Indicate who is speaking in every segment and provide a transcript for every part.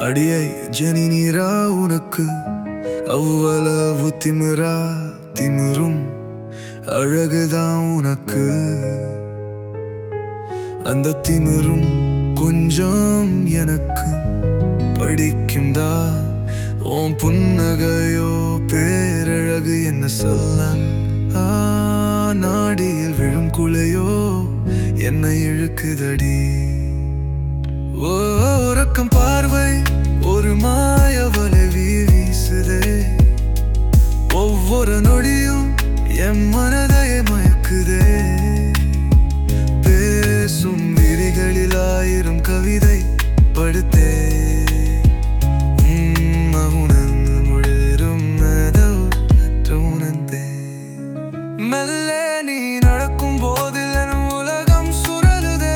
Speaker 1: அடியை ஜனி நீரா உனக்கு அவ்வளவு திமிரா திமிரும் அழகுதான் உனக்கு அந்த திமிரும் கொஞ்சம் எனக்கு படிக்கும்தா உன் புன்னகையோ பேரழகு என்ன சொல்ல ஆ, நாடியில் விழும் குலையோ என்னை இழுக்குதடி ஓ உறக்கம் பார்வை ஒரு மாயவலை வீசுதே ஒவ்வொரு நொடியும் என் மனதை மயக்குதே பேசும் விழிகளில் ஆயிரம் கவிதை படுத்தே உம், மௌனம் முழுதும் அதோ அற்ற உணர்ந்தே மெல்ல நீ நடக்கும் போதில் என் உலகம் சுழலுதே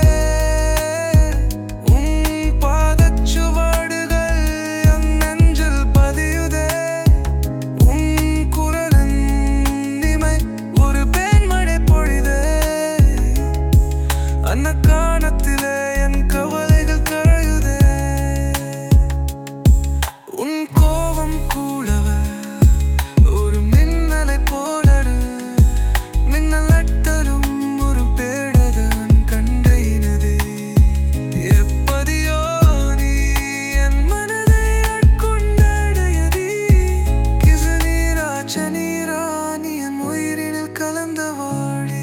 Speaker 1: உன் பாதச்சுவடுகள் என் நெஞ்சில் பதியுதே உன் குரலின் இமை ஒரு பெண்மழை பொழிதே அன்னக்கானத்திலே என் கவலைகள் கரையுதே உன் கோபம் கூடவே ஒரு மின்னலை போலடு மின்னல் அட்டரும் ஒரு பேடகன் கண்டையினதே எப்படியோ நீ என் மனதை ஆட்கொண்டடையதி கிசு நீரா சனீரா நீ என் உயிரினில் கலந்த வாழே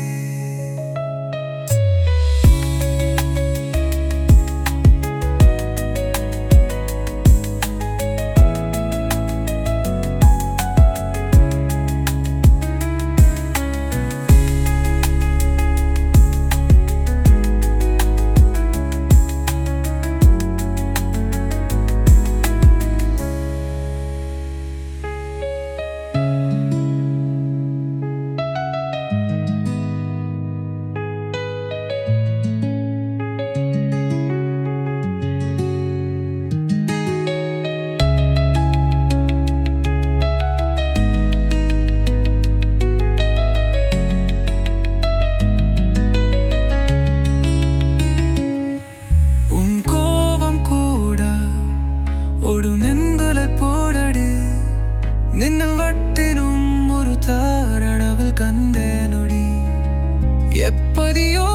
Speaker 1: உன் கோபம் கூட ஒரு நெந்தலை போடடு நின்னு வட்டினும் ஒரு தாரணவில் கண்டேனொடி எப்படியோ